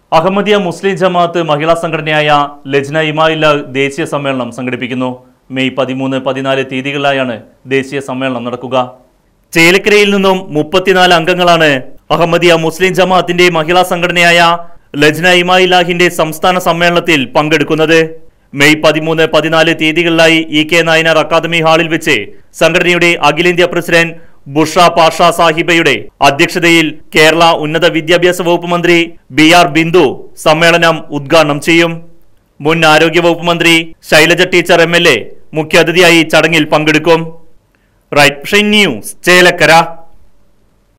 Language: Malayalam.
അഹമ്മദിയ മുസ്ലിം ജമാഅത്ത് മഹിളാ സംഘടനയായ ലജ്ന ഇമായില്ല ദേശീയ സമ്മേളനം സംഘടിപ്പിക്കുന്നു മെയ് പതിമൂന്ന് പതിനാല് തീയതികളിലായാണ് ദേശീയ സമ്മേളനം നടക്കുക ചേലക്കരയിൽ നിന്നും മുപ്പത്തിനാല് അംഗങ്ങളാണ് അഹമ്മദിയ മുസ്ലിം ജമാഅത്തിന്റെ മഹിളാ സംഘടനയായ ലജ്ന ഇമായില്ലാഹിന്റെ സംസ്ഥാന സമ്മേളനത്തിൽ പങ്കെടുക്കുന്നത് മെയ് പതിമൂന്ന് പതിനാല് തീയതികളിലായി ഇ കെ നായനാർ അക്കാദമി ഹാളിൽ വെച്ച് സംഘടനയുടെ അഖിലേന്ത്യാ പ്രസിഡന്റ് ബുഷ പാഷ സാഹിബയുടെ അധ്യക്ഷതയിൽ കേരള ഉന്നത വിദ്യാഭ്യാസ വകുപ്പ് മന്ത്രി ബി ആർ ബിന്ദു സമ്മേളനം ഉദ്ഘാടനം ചെയ്യും മുൻ ആരോഗ്യ വകുപ്പ് മന്ത്രി Shailaja teacher M L A മുഖ്യാതിഥിയായി ചടങ്ങിൽ പങ്കെടുക്കും റൈറ്റ് ന്യൂസ് ചേലക്കര